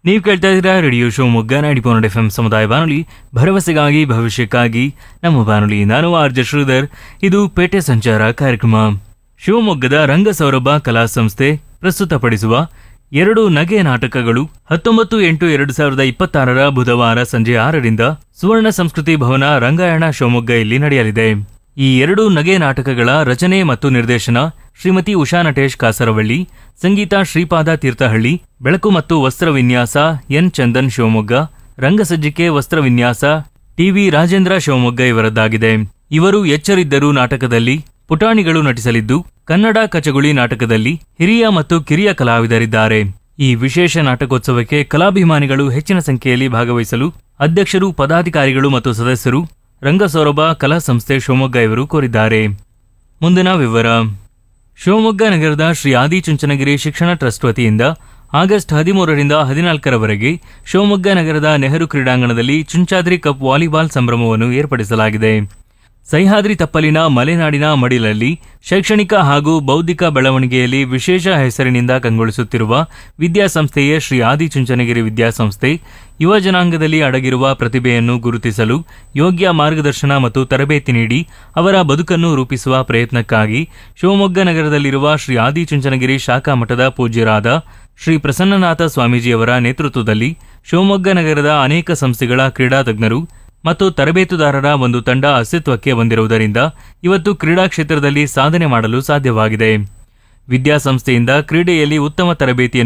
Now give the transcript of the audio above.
ನೀವು ಕೇಳ್ತಾ ಇದ್ದೀರಾ ರೇಡಿಯೋ ಶಿವಮೊಗ್ಗ ನಾಡಿ ಪೋನಡ್ ಎಫ್ ಎಂ ಸಮುದಾಯ ಬಾನುಲಿ ಭರವಸೆಗಾಗಿ ಭವಿಷ್ಯಕ್ಕಾಗಿ ನಮ್ಮ ಬಾನುಲಿ ನಾನು ಆರ್ ಜೆ ಶ್ರೀಧರ್ ಇದು ಪೇಟೆ ಸಂಚಾರ ಕಾರ್ಯಕ್ರಮ ಶಿವಮೊಗ್ಗದ ರಂಗಸೌರಭ ಕಲಾ ಸಂಸ್ಥೆ ಪ್ರಸ್ತುತಪಡಿಸುವ ಎರಡು ನಗೆ ನಾಟಕಗಳು ಹತ್ತೊಂಬತ್ತು ಎಂಟು ಎರಡು ಸಾವಿರದ ಇಪ್ಪತ್ತಾರರ ಬುಧವಾರ ಸಂಜೆ ಆರರಿಂದ ಸುವರ್ಣ ಸಂಸ್ಕೃತಿ ಭವನ ರಂಗಾಯಣ ಶಿವಮೊಗ್ಗ ಇಲ್ಲಿ ನಡೆಯಲಿದೆ ಈ ಎರಡು ನಗೆ ನಾಟಕಗಳ ರಚನೆ ಮತ್ತು ನಿರ್ದೇಶನ ಶ್ರೀಮತಿ ಉಷಾ ನಟೇಶ್ ಕಾಸರವಳ್ಳಿ ಸಂಗೀತ ಶ್ರೀಪಾದ ತೀರ್ಥಹಳ್ಳಿ ಬೆಳಕು ಮತ್ತು ವಸ್ತ್ರ ವಿನ್ಯಾಸ ಎನ್ ಚಂದನ್ ಶಿವಮೊಗ್ಗ ರಂಗಸಜ್ಜಿಕೆ ವಸ್ತ್ರ ವಿನ್ಯಾಸ ಟಿವಿ ರಾಜೇಂದ್ರ ಶಿವಮೊಗ್ಗ ಇವರದ್ದಾಗಿದೆ ಇವರು ಎಚ್ಚರಿದ್ದರು ನಾಟಕದಲ್ಲಿ ಪುಟಾಣಿಗಳು ನಟಿಸಲಿದ್ದು ಕನ್ನಡ ಕಚಗುಳಿ ನಾಟಕದಲ್ಲಿ ಹಿರಿಯ ಮತ್ತು ಕಿರಿಯ ಕಲಾವಿದರಿದ್ದಾರೆ ಈ ವಿಶೇಷ ನಾಟಕೋತ್ಸವಕ್ಕೆ ಕಲಾಭಿಮಾನಿಗಳು ಹೆಚ್ಚಿನ ಸಂಖ್ಯೆಯಲ್ಲಿ ಭಾಗವಹಿಸಲು ಅಧ್ಯಕ್ಷರು ಪದಾಧಿಕಾರಿಗಳು ಮತ್ತು ಸದಸ್ಯರು ರಂಗಸೌರಭ ಕಲಾ ಸಂಸ್ಥೆ ಶಿವಮೊಗ್ಗ ಇವರು ಕೋರಿದ್ದಾರೆ ಮುಂದಿನ ವಿವರ ಶಿವಮೊಗ್ಗ ನಗರದ ಶ್ರೀ ಆದಿಚುಂಚನಗಿರಿ ಶಿಕ್ಷಣ ಟ್ರಸ್ಟ್ ವತಿಯಿಂದ ಆಗಸ್ಟ್ ಹದಿಮೂರರಿಂದ ಹದಿನಾಲ್ಕರವರೆಗೆ ಶಿವಮೊಗ್ಗ ನಗರದ ನೆಹರು ಕ್ರೀಡಾಂಗಣದಲ್ಲಿ ಚುಂಚಾದ್ರಿ ಕಪ್ ವಾಲಿಬಾಲ್ ಸಂಭ್ರಮವನ್ನು ಏರ್ಪಡಿಸಲಾಗಿದೆ ಸಹ್ಯಾದ್ರಿ ತಪ್ಪಲಿನ ಮಲೆನಾಡಿನ ಮಡಿಲಲ್ಲಿ ಶೈಕ್ಷಣಿಕ ಹಾಗೂ ಬೌದ್ಧಿಕ ಬೆಳವಣಿಗೆಯಲ್ಲಿ ವಿಶೇಷ ಹೆಸರಿನಿಂದ ಕಂಗೊಳಿಸುತ್ತಿರುವ ವಿದ್ಯಾಸಂಸ್ಥೆಯೇ ಶ್ರೀ ಆದಿಚುಂಚನಗಿರಿ ವಿದ್ಯಾಸಂಸ್ಥೆ ಯುವ ಜನಾಂಗದಲ್ಲಿ ಅಡಗಿರುವ ಪ್ರತಿಭೆಯನ್ನು ಗುರುತಿಸಲು ಯೋಗ್ಯ ಮಾರ್ಗದರ್ಶನ ಮತ್ತು ತರಬೇತಿ ನೀಡಿ ಅವರ ಬದುಕನ್ನು ರೂಪಿಸುವ ಪ್ರಯತ್ನಕ್ಕಾಗಿ ಶಿವಮೊಗ್ಗ ನಗರದಲ್ಲಿರುವ ಶ್ರೀ ಆದಿಚುಂಚನಗಿರಿ ಶಾಖಾ ಮಠದ ಪೂಜ್ಯರಾದ ಶ್ರೀ ಪ್ರಸನ್ನನಾಥ ಸ್ವಾಮೀಜಿಯವರ ನೇತೃತ್ವದಲ್ಲಿ ಶಿವಮೊಗ್ಗ ನಗರದ ಅನೇಕ ಸಂಸ್ಥೆಗಳ ಕ್ರೀಡಾ ತಜ್ಞರು ಮತ್ತು ತರಬೇತುದಾರರ ಒಂದು ತಂಡ ಅಸ್ತಿತ್ವಕ್ಕೆ ಬಂದಿರುವುದರಿಂದ ಇವತ್ತು ಕ್ರೀಡಾ ಕ್ಷೇತ್ರದಲ್ಲಿ ಸಾಧನೆ ಮಾಡಲು ಸಾಧ್ಯವಾಗಿದೆ ವಿದ್ಯಾಸಂಸ್ಥೆಯಿಂದ ಕ್ರೀಡೆಯಲ್ಲಿ ಉತ್ತಮ ತರಬೇತಿಯನ್ನು